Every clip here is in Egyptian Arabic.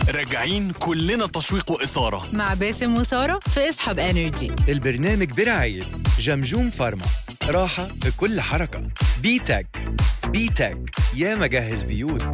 راجعين كلنا تشويق وإثارة مع باسم وسارة في اصحاب انرجي البرنامج برعاية جمجوم فارما راحة في كل حركة بيتك بيتك يا مجهز بيوت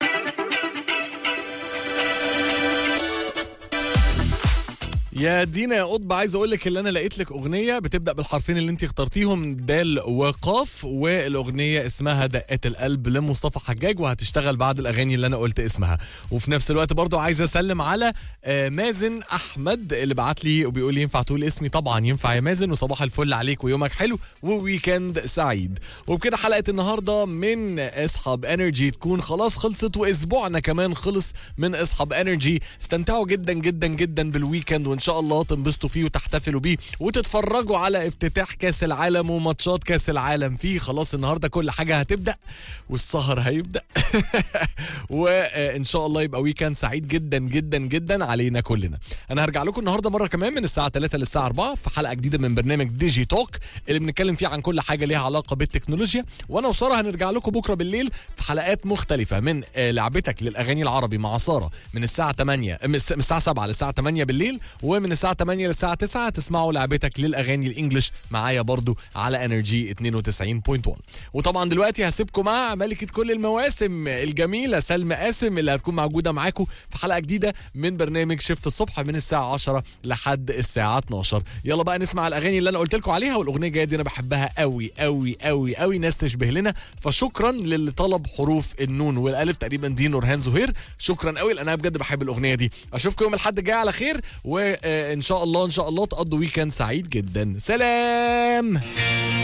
يا دينا يا قطب عايز اقول لك ان انا لقيت لك اغنيه بتبدا بالحرفين اللي انت اخترتيهم دال وقاف والاغنيه اسمها دقات القلب لمصطفى حجاج وهتشتغل بعد الاغاني اللي انا قلت اسمها وفي نفس الوقت برضو عايز اسلم على آه، مازن احمد اللي بعت لي وبيقول لي ينفع تقول اسمي طبعا ينفع يا مازن وصباح الفل عليك ويومك حلو وويكند سعيد وبكده حلقه النهارده من اصحاب انرجي تكون خلاص خلصت واسبوعنا كمان خلص من اصحاب انرجي استمتعوا جدا جدا جدا بالويكند وان شاء الله تنبسطوا فيه وتحتفلوا بيه وتتفرجوا على افتتاح كاس العالم وماتشات كاس العالم فيه خلاص النهارده كل حاجه هتبدا والسهر هيبدا وان شاء الله يبقى ويكند سعيد جدا جدا جدا علينا كلنا انا هرجع لكم النهارده مره كمان من الساعه 3 للساعه 4 في حلقه جديده من برنامج ديجي توك اللي بنتكلم فيه عن كل حاجه ليها علاقه بالتكنولوجيا وانا وساره هنرجع لكم بكره بالليل في حلقات مختلفه من آه، لعبتك للاغاني العربي مع ساره من الساعه 8 من الس- من الساعه 7 للساعه 8 بالليل ومن الساعه 8 للساعه 9 تسمعوا لعبتك للاغاني الانجليش معايا برضو على انرجي 92.1 وطبعا دلوقتي هسيبكم مع ملكه كل المواسم الجميله سلمى قاسم اللي هتكون موجوده معاكم في حلقه جديده من برنامج شفت الصبح من الساعه 10 لحد الساعه 12 يلا بقى نسمع الاغاني اللي انا قلت لكم عليها والاغنيه الجايه دي انا بحبها قوي قوي قوي قوي ناس تشبه لنا فشكرا للي طلب حروف النون والالف تقريبا دي نورهان زهير شكرا قوي لان انا بجد بحب الاغنيه دي اشوفكم يوم الاحد الجاي على خير وان شاء الله ان شاء الله تقضوا ويكند سعيد جدا سلام